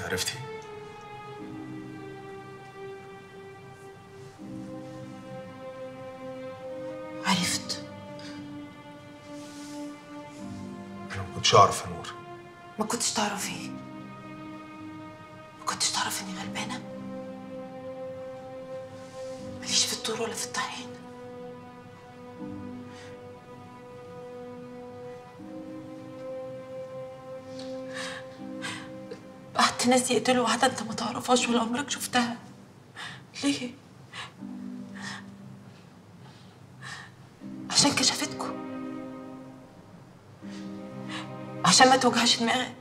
عرفتي عرفت انا ما كنتش اعرف يا نور ما كنتش تعرف ايه ما كنتش تعرف اني غلبانه ماليش في الطور ولا في الطحين بعت ناس يقتلوا واحدة انت ما تعرفهاش ولا عمرك شفتها ليه؟ عشان كشفتكوا عشان ما توجعش دماغك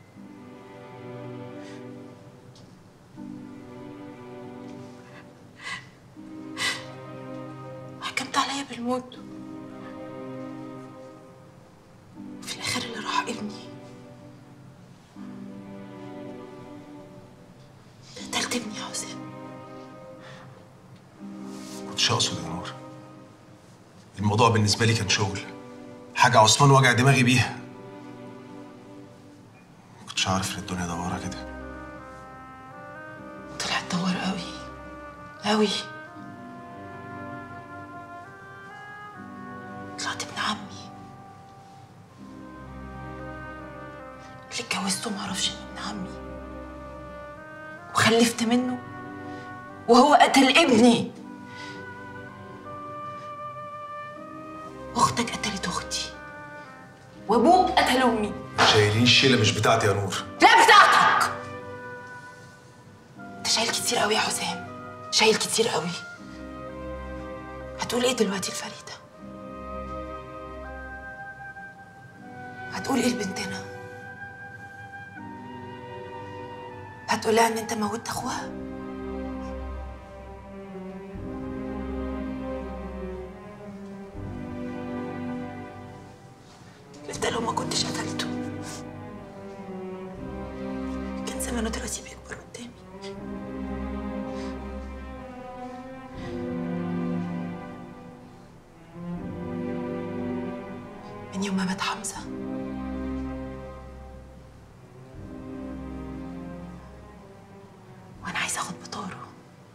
حكمت عليا بالموت في الاخر اللي راح ابني قتلت ابني يا حسام ما كنتش اقصد يا نور الموضوع بالنسبه لي كان شغل حاجه عثمان وجع دماغي بيها ما كنتش عارف ان الدنيا دواره كده طلعت دوار قوي قوي طلعت ابن عمي اللي اتجوزته معرفش انه ابن عمي وخلفت منه وهو قتل ابني اختك قتلت اختي وابوك قتل امي شايلين الشيله مش بتاعتي يا نور لا بتاعتك انت شايل كتير قوي يا حسام شايل كتير قوي هتقول ايه دلوقتي لفريدة هتقول ايه لبنتنا هتقول لها ان انت موتت اخوها انت لو ما كنتش قتلته كان زمانه دلوقتي بيكبر قدامي من يوم ما مات حمزة وأنا عايزة أخد بطاره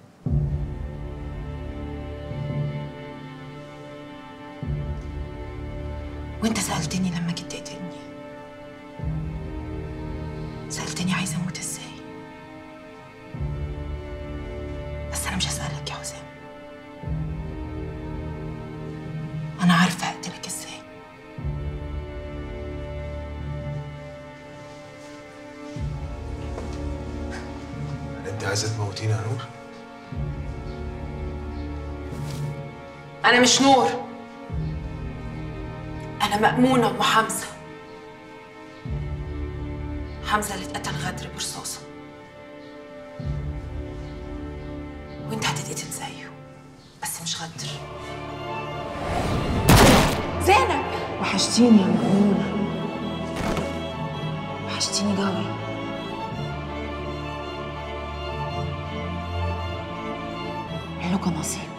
وأنت سألتني لما جيت تقتلني سألتني عايزة أموت إزاي بس أنا مش هسألك يا حسام أنا عارفة أقتلك إزاي انت عايزه تموتيني يا نور أنا مش نور أنا مأمونة أم حمزة حمزة اللي اتقتل غدر برصاصة وأنت هتتقتل زيه بس مش غدر زينب وحشتيني يا مأمونة وحشتيني قوي حلوك نصيب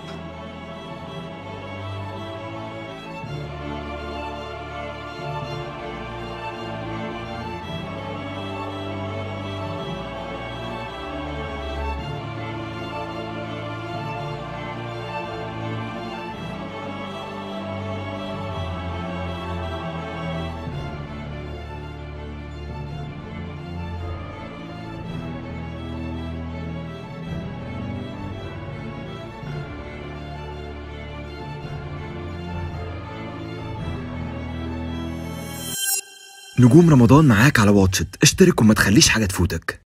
نجوم رمضان معاك على واتشت اشترك وما تخليش حاجة تفوتك